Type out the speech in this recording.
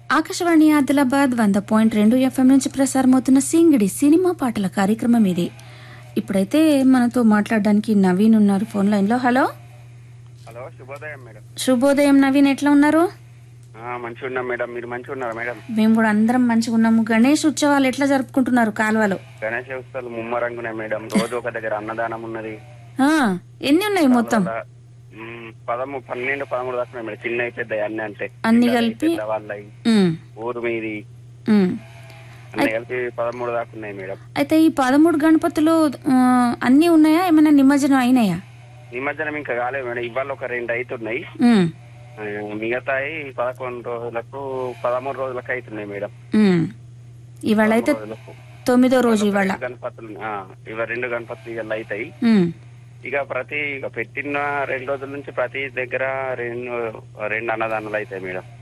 ఆకాశవాణి ఆదిలాబాద్ వంద పాయింట్ రెండు ఎఫ్ఎం నుంచి ప్రసారమవుతున్న సింగిడి సినిమా పాటల కార్యక్రమం ఇది ఇప్పుడైతే మనతో మాట్లాడడానికి నవీన్ ఉన్నారు ఫోన్ లైన్లో హలో హలో శుభోదయం మేడం శుభోదయం నవీన్ ఎట్లా ఉన్నారు ఆ, మంచిగా ఉన్నాం మేడం మీరు మంచిగా ఉన్నారా మేడం మేము కూడా అందరం మంచిగా ఉన్నాము గణేష్ ఉత్సవాలు ఎట్లా జరుపుకుంటున్నారు కాలువలో గణేష్ ఉత్సవాలు ముమ్మరంగున్నాయి మేడం రోజు ఒక దగ్గర అన్నదానం ఉన్నది ఆ, ఎన్ని ఉన్నాయి మొత్తం మ్, పదము పన్నెండు పదమూడు దాకా ఉన్నాయి మేడం చిన్నవి పెద్ద అన్ని అంటే అన్ని పిల్లలవి, కలిపి? పెద్దవాళ్ళవి ఉమ్, ఊరు మీది ఉమ్. అన్ని కలిపి పదమూడు దాకా ఉన్నాయి మేడం అయితే ఈ పదమూడు గణపతులు ఆ, అన్నీ ఉన్నాయా ఏమైనా నిమజ్జనం అయినాయా నిమజ్జనం ఇంకా కాలేదు మేడం ఇవాళ ఒక రెండు అవుతున్నాయి ఉమ్, ఆ, మిగతాయి పదకొండు రోజులకు పదమూడు రోజులకు అవుతున్నాయి మేడం ఉమ్. ఇవాళ అయితే రోజులకు. తొమ్మిదో రోజు ఇవాళ రెండు గణపతులు ఆ, ఇవాళ రెండు గణపతులు ఇవాళ అవుతాయి ఉమ్, ఇక ప్రతి ఇక పెట్టిన రెండు రోజుల నుంచి ప్రతి దగ్గర రెండు రెండు అన్నదానాలు అవుతాయి మేడం